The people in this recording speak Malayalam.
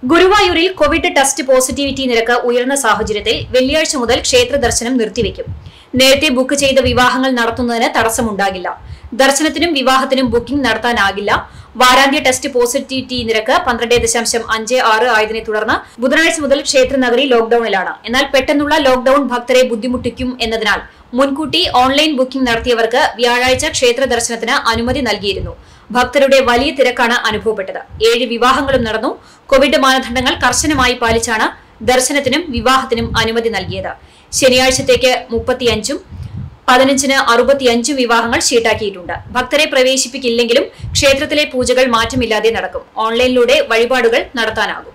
ഗുരുവായൂരിൽ കോവിഡ് ടെസ്റ്റ് പോസിറ്റിവിറ്റി നിരക്ക് ഉയർന്ന സാഹചര്യത്തിൽ വെള്ളിയാഴ്ച മുതൽ ക്ഷേത്ര ദർശനം നിർത്തിവെക്കും നേരത്തെ ബുക്ക് ചെയ്ത വിവാഹങ്ങൾ നടത്തുന്നതിന് തടസ്സമുണ്ടാകില്ല ദർശനത്തിനും വിവാഹത്തിനും ബുക്കിംഗ് നടത്താനാകില്ല വാരാന്ത്യ ടെസ്റ്റ് പോസിറ്റിവിറ്റി നിരക്ക് പന്ത്രണ്ട് ദശാംശം അഞ്ച് ആറ് ആയതിനെ തുടർന്ന് ബുധനാഴ്ച മുതൽ ക്ഷേത്രനഗരി ലോക്ഡൌണിലാണ് എന്നാൽ പെട്ടെന്നുള്ള ലോക്ഡൌൺ ഭക്തരെ ബുദ്ധിമുട്ടിക്കും എന്നതിനാൽ മുൻകൂട്ടി ഓൺലൈൻ ബുക്കിംഗ് നടത്തിയവർക്ക് വ്യാഴാഴ്ച ക്ഷേത്ര ദർശനത്തിന് അനുമതി നൽകിയിരുന്നു ഭക്തരുടെ വലിയ തിരക്കാണ് അനുഭവപ്പെട്ടത് ഏഴ് വിവാഹങ്ങളും നടന്നു കോവിഡ് മാനദണ്ഡങ്ങൾ കർശനമായി പാലിച്ചാണ് ദർശനത്തിനും വിവാഹത്തിനും അനുമതി നൽകിയത് ശനിയാഴ്ചത്തേക്ക് മുപ്പത്തിയഞ്ചും പതിനഞ്ചിന് അറുപത്തിയഞ്ചും വിവാഹങ്ങൾ ഷീട്ടാക്കിയിട്ടുണ്ട് ഭക്തരെ പ്രവേശിപ്പിക്കില്ലെങ്കിലും ക്ഷേത്രത്തിലെ പൂജകൾ മാറ്റമില്ലാതെ നടക്കും ഓൺലൈനിലൂടെ വഴിപാടുകൾ നടത്താനാകും